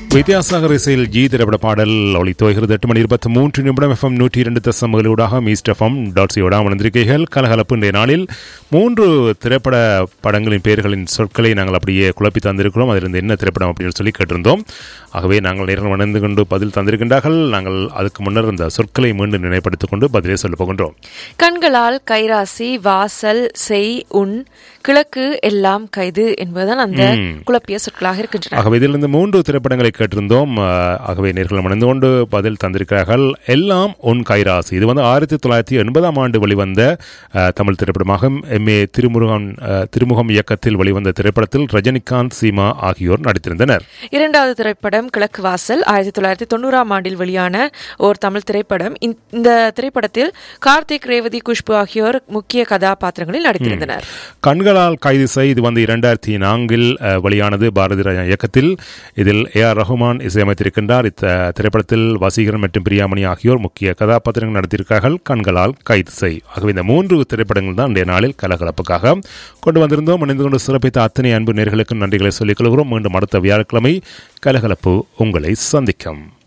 வித்யாசாகர் இசையில் ஜி திரைப்பட பாடல் ஒளித்துவகிறது எட்டு மணி இருபத்தி மூன்று நிமிடம் எஃப்எம் நூற்றி இரண்டு தசமகளூடாக மீஸ்ட் எஃப்எம் டாட் சியோட அமர்ந்திருக்கைகள் கலகலப்பு இன்றைய நாளில் மூன்று திரைப்பட படங்களின் பெயர்களின் சொற்களை நாங்கள் அப்படியே குழப்பி தந்திருக்கிறோம் அதிலிருந்து என்ன திரைப்படம் அப்படின்னு சொல்லி கேட்டிருந்தோம் ஆகவே நாங்கள் நேரம் வணந்து கொண்டு பதில் தந்திருக்கின்றார்கள் நாங்கள் அதுக்கு முன்னர் இந்த சொற்களை மீண்டும் நினைப்படுத்திக் கொண்டு பதிலே சொல்ல போகின்றோம் கண்களால் கைராசி வாசல் செய் உன் கிழக்கு எல்லாம் கைது என்பதுதான் அந்த குழப்பிய சொற்களாக இருக்கின்றன ஆகவே இதிலிருந்து மூன்று திரைப்படங்களை கேட்டிருந்தோம் அஹ், ஆகவே நேர்கள் மணந்து கொண்டு பதில் தந்திருக்கிறார்கள் எல்லாம் உன் கைராசி இது வந்து ஆயிரத்தி தொள்ளாயிரத்தி எண்பதாம் ஆண்டு வெளிவந்த அஹ், தமிழ் திரைப்படமாகும் எம் ஏ திருமுருகன் அஹ், திருமுகம் இயக்கத்தில் வெளிவந்த திரைப்படத்தில் ரஜினிகாந்த் சீமா ஆகியோர் நடித்திருந்தனர் இரண்டாவது திரைப்படம் கிழக்கு வாசல் ஆயிரத்தி தொள்ளாயிரத்தி தொண்ணூறாம் ஆண்டில் வெளியான ஓர் தமிழ் திரைப்படம் இந்த- இந்த திரைப்படத்தில் கார்த்திக் ரேவதி குஷ்பு ஆகியோர் முக்கிய கதாபாத்திரங்களில் நடித்திருந்தனர் கண்களால் கைது செய் இது வந்து இரண்டாயிரத்தி நான்கில் அஹ், வெளியானது பாரதி ராஜா இயக்கத்தில் இதில் ஏ ஆர் ரஹ்மான் இசையமைத்திருக்கின்றார் இந்த திரைப்படத்தில் வசீகரன் மற்றும் பிரியாமணி ஆகியோர் முக்கிய கதாபாத்திரங்கள் நடத்தியிருக்கிறார்கள் கண்களால் கைது செய் ஆகவே இந்த மூன்று திரைப்படங்கள் தான் இன்றைய நாளில் கலகலப்புக்காக கொண்டு வந்திருந்தோம் இணைந்து கொண்டு சிறப்பித்த அத்தனை அன்பு நேர்களுக்கும் நன்றிகளை சொல்லிக் கொள்கிறோம் மீண்டும் அடுத்த வியாழக்கிழமை கலகலப்பு உங்களை சந்திக்கும்